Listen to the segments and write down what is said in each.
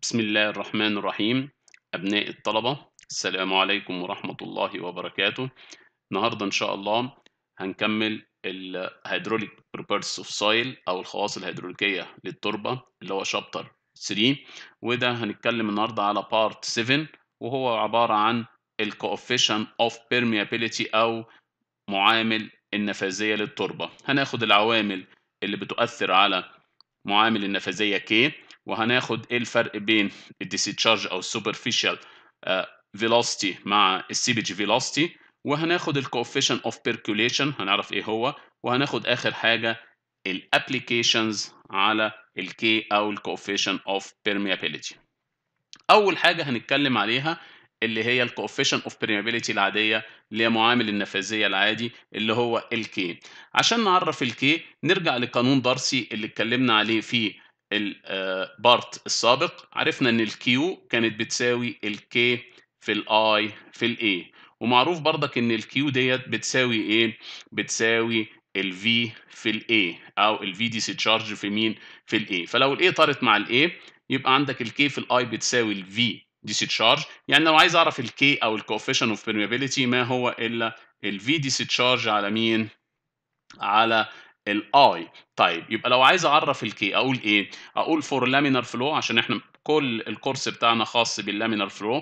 بسم الله الرحمن الرحيم أبناء الطلبة السلام عليكم ورحمة الله وبركاته النهاردة إن شاء الله هنكمل ال Hydraulic Properties of Soil أو الخواص الهيدروليكية للتربة اللي هو شابتر 3 وده هنتكلم النهاردة على Part 7 وهو عبارة عن ال Coefficient of Permeability أو معامل النفاذية للتربة هناخد العوامل اللي بتؤثر على معامل النفاذية K وهناخد ايه الفرق بين الديسيتشارج او السوبرفيشال فيلوسيتي مع السيبج فيلوسيتي وهناخد الكوفيشن اوف بيركوليشن هنعرف ايه هو وهناخد اخر حاجه الابليكيشنز على الكي او الكوفيشن اوف بيرميابيليتي اول حاجه هنتكلم عليها اللي هي الكوفيشن اوف بيرميابيليتي العاديه اللي هي معامل النفاذيه العادي اللي هو الكي عشان نعرف الكي نرجع لقانون دارسي اللي اتكلمنا عليه في البارت السابق عرفنا ان الكيو كانت بتساوي الكي في الاي في الاي ومعروف برضك ان الكيو ديت بتساوي ايه بتساوي الفي في الاي او الفي ديسيتشارج في مين في الاي فلو الاي طارت مع الاي يبقى عندك الكي في الاي بتساوي الفي ديسيتشارج يعني لو عايز اعرف الكي او الكوفيشن اوف بيرميابيليتي ما هو الا الفي ديسيتشارج على مين على الاي طيب يبقى لو عايز اعرف الكي اقول ايه اقول فور لامينار فلو عشان احنا كل الكورس بتاعنا خاص باللامينار فلو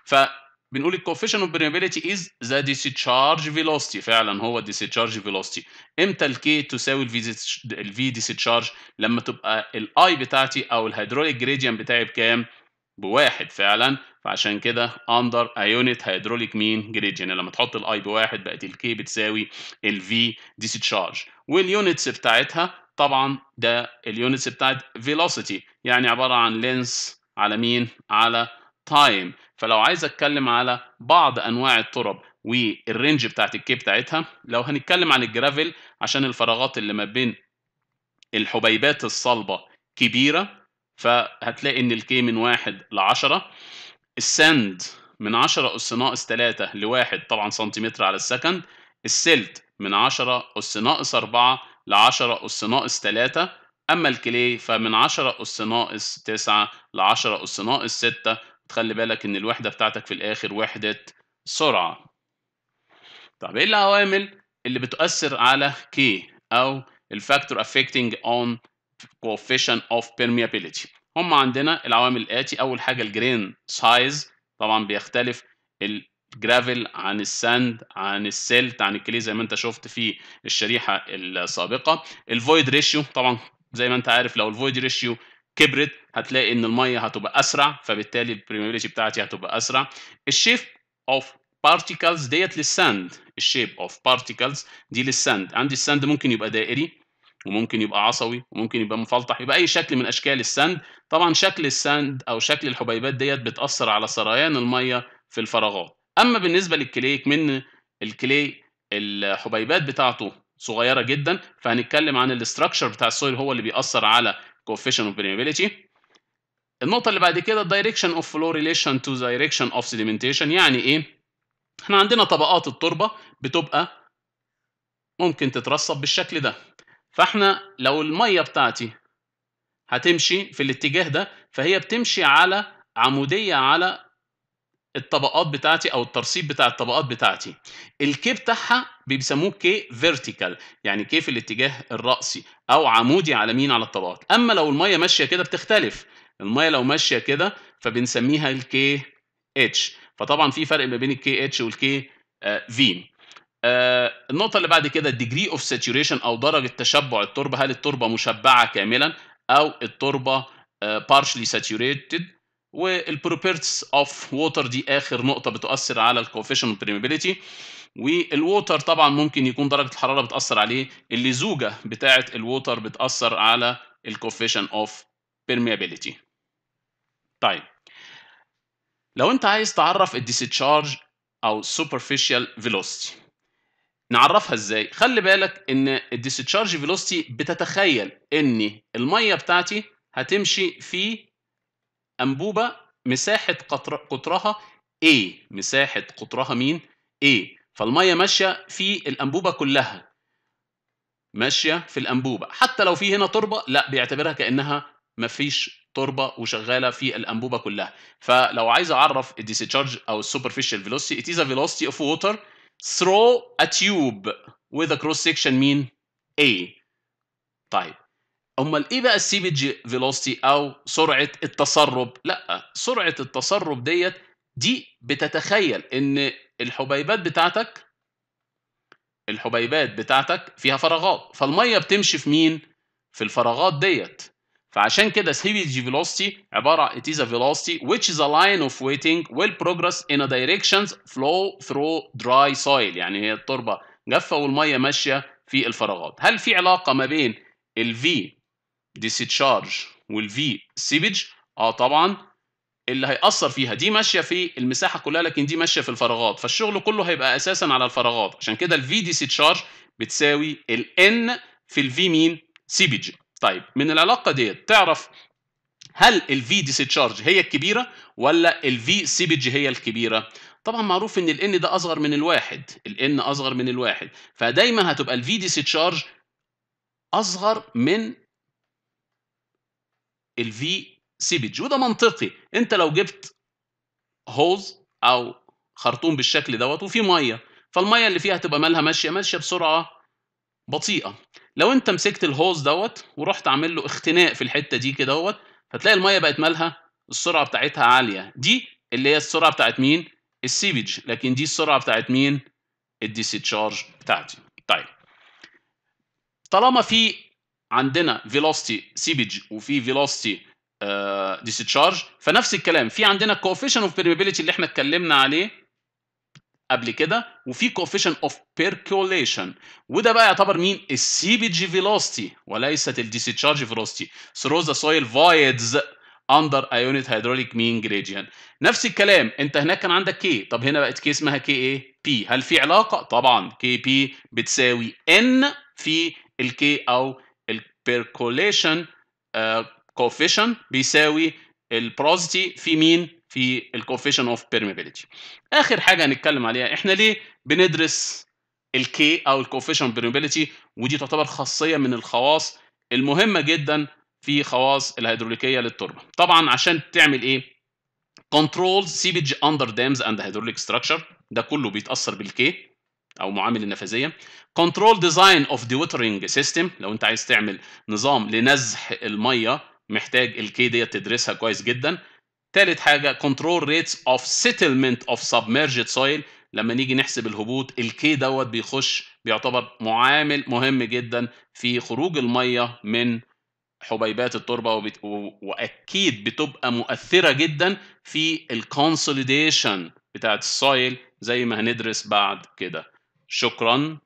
فبنقول الكوفيشن اوف بريمابيليتي از ذا ديسيتشارج فيلوسيتي فعلا هو الديسيتشارج فيلوسيتي امتى الكي تساوي الفي ديسيتشارج لما تبقى الاي بتاعتي او الهيدروليك جريدينت بتاعي بكام بواحد فعلا فعشان كده اندر ايونت هيدروليك مين جريدينت لما تحط الاي بواحد بقت الكي بتساوي الفي ديسيتشارج واليونتس بتاعتها طبعا ده اليونتس بتاعت فيلوسيتي يعني عباره عن لينس على مين على تايم فلو عايز اتكلم على بعض انواع الترب والرينج بتاعت الكي بتاعتها لو هنتكلم عن الجرافيل عشان الفراغات اللي ما بين الحبيبات الصلبه كبيره فهتلاقي ان الكي من واحد ل 10 الساند من 10 اس ناقص 3 لواحد طبعا سنتيمتر على السكند السلت من 10 اس ناقص 4 ل 10 اس ناقص 3 اما الكلي فمن 10 اس ناقص 9 ل 10 اس ناقص 6 تخلي بالك ان الوحده بتاعتك في الاخر وحده سرعه طب ايه العوامل اللي بتؤثر على كي او الفاكتور affecting on coefficient of permeability هم عندنا العوامل الاتي اول حاجه الجرين سايز طبعا بيختلف الجرافل عن الساند عن السلت عن الكلي زي ما انت شفت في الشريحه السابقه الفويد ريشيو طبعا زي ما انت عارف لو الفويد ريشيو كبرت هتلاقي ان الميه هتبقى اسرع فبالتالي البريمابيليتي بتاعتي هتبقى اسرع الشيب اوف بارتيكلز ديت للساند الشيب اوف بارتيكلز دي للساند عندي الساند ممكن يبقى دائري وممكن يبقى عصوي وممكن يبقى مفلطح يبقى اي شكل من اشكال الساند طبعا شكل الساند او شكل الحبيبات ديت بتاثر على سريان الميه في الفراغات اما بالنسبه للكليك من الكلي الحبيبات بتاعته صغيره جدا فهنتكلم عن الاستراكشر بتاع السويل هو اللي بيأثر على coefficient of permeability النقطه اللي بعد كده direction of flow relation to direction of sedimentation يعني ايه احنا عندنا طبقات التربه بتبقى ممكن تترسب بالشكل ده فاحنا لو الميه بتاعتي هتمشي في الاتجاه ده فهي بتمشي على عموديه على الطبقات بتاعتي او الترسيب بتاع الطبقات بتاعتي الكي بتاعها بيسموه كي فيرتيكال يعني كي في الاتجاه الرأسي او عمودي على مين على الطبقات اما لو الميه ماشيه كده بتختلف الميه لو ماشيه كده فبنسميها الكي اتش فطبعا في فرق ما بين الكي اتش والكي في آه النقطة اللي بعد كده degree of saturation أو درجة تشبع التربة هل التربة مشبعة كاملا أو التربة آه partially saturated والبروبرتس اوف ووتر دي آخر نقطة بتؤثر على الكوفيشن permeability والووتر طبعا ممكن يكون درجة الحرارة بتأثر عليه اللزوجة بتاعة الووتر بتأثر على الكوفيشن اوف permeability طيب لو أنت عايز تعرف الديسيتشارج أو superficial velocity نعرفها ازاي خلي بالك ان الديسشارج فيلوسيتي بتتخيل ان الميه بتاعتي هتمشي في انبوبه مساحه قطر قطرها A مساحه قطرها مين A فالميه ماشيه في الانبوبه كلها ماشيه في الانبوبه حتى لو في هنا تربه لا بيعتبرها كانها مفيش التربه وشغاله في الانبوبه كلها فلو عايز اعرف الديسشارج او السوبرفيشال فيلوسيتي it is a velocity of water through a tube with a cross section مين A طيب امال ايه بقى السيبج فيلوسيتي او سرعه التسرب لا سرعه التسرب ديت دي بتتخيل ان الحبيبات بتاعتك الحبيبات بتاعتك فيها فراغات فالميه بتمشي في مين في الفراغات ديت فعشان كده سيبج فيلوسيتي عباره عن it is a velocity which is a line of waiting will progress in a directions flow through dry soil يعني هي التربه جافه والميه ماشيه في الفراغات هل في علاقه ما بين الفي discharge والفي سيبج اه طبعا اللي هيأثر فيها دي ماشيه في المساحه كلها لكن دي ماشيه في الفراغات فالشغل كله هيبقى اساسا على الفراغات عشان كده الفي discharge بتساوي الان في الفي مين سيبج طيب من العلاقه ديت تعرف هل الفي discharge هي الكبيره ولا الفي سيبج هي الكبيره طبعا معروف ان الان ده اصغر من الواحد الان اصغر من الواحد فدايما هتبقى الفي discharge اصغر من الفي سيبج وده منطقي انت لو جبت هوز او خرطوم بالشكل دوت وفي ميه فالميه اللي فيها هتبقى مالها ماشيه ماشيه بسرعه بطيئه لو انت مسكت الهوز دوت ورحت عامل له اختناق في الحته دي كده دوت فتلاقي الميه بقت مالها السرعه بتاعتها عاليه دي اللي هي السرعه بتاعت مين السيبج لكن دي السرعه بتاعت مين الديسيتشارج بتاعتي طيب طالما في عندنا فيلوسيتي سيبج وفي فيلوسيتي ديسشارج فنفس الكلام في عندنا كوفيشن اوف بيرميبيليتي اللي احنا اتكلمنا عليه قبل كده وفي كوفيشن اوف بيركوليشن وده بقى يعتبر مين السيبج فيلوسيتي وليست الديسشارج فيلوسيتي ثرو ذا سويل فويدز اندر ايونت هيدروليك مين جريديان نفس الكلام انت هناك كان عندك كي طب هنا بقت كي اسمها كي ايه بي هل في علاقه طبعا كي بي بتساوي ان في الكي او البيركوليشن كوفيشن بيساوي البروزيتي في مين في الكوفيشن اوف بيرميبيليتي اخر حاجه هنتكلم عليها احنا ليه بندرس الكي او الكوفيشن بيرميبيليتي ودي تعتبر خاصيه من الخواص المهمه جدا في خواص الهيدروليكيه للتربه طبعا عشان تعمل ايه كنترول سيبج اندر دامز اند هيدروليك ستراكشر ده كله بيتاثر بالكي او معامل النفاذيه كنترول ديزاين اوف ديوترنج سيستم لو انت عايز تعمل نظام لنزح الميه محتاج الكي ديت تدرسها كويس جدا ثالث حاجه كنترول ريتس اوف سيتلمنت اوف سبمرجد سويل لما نيجي نحسب الهبوط الكي دوت بيخش بيعتبر معامل مهم جدا في خروج الميه من حبيبات التربه وبت... و... واكيد بتبقى مؤثره جدا في الكونسوليديشن بتاعت السويل زي ما هندرس بعد كده شكرا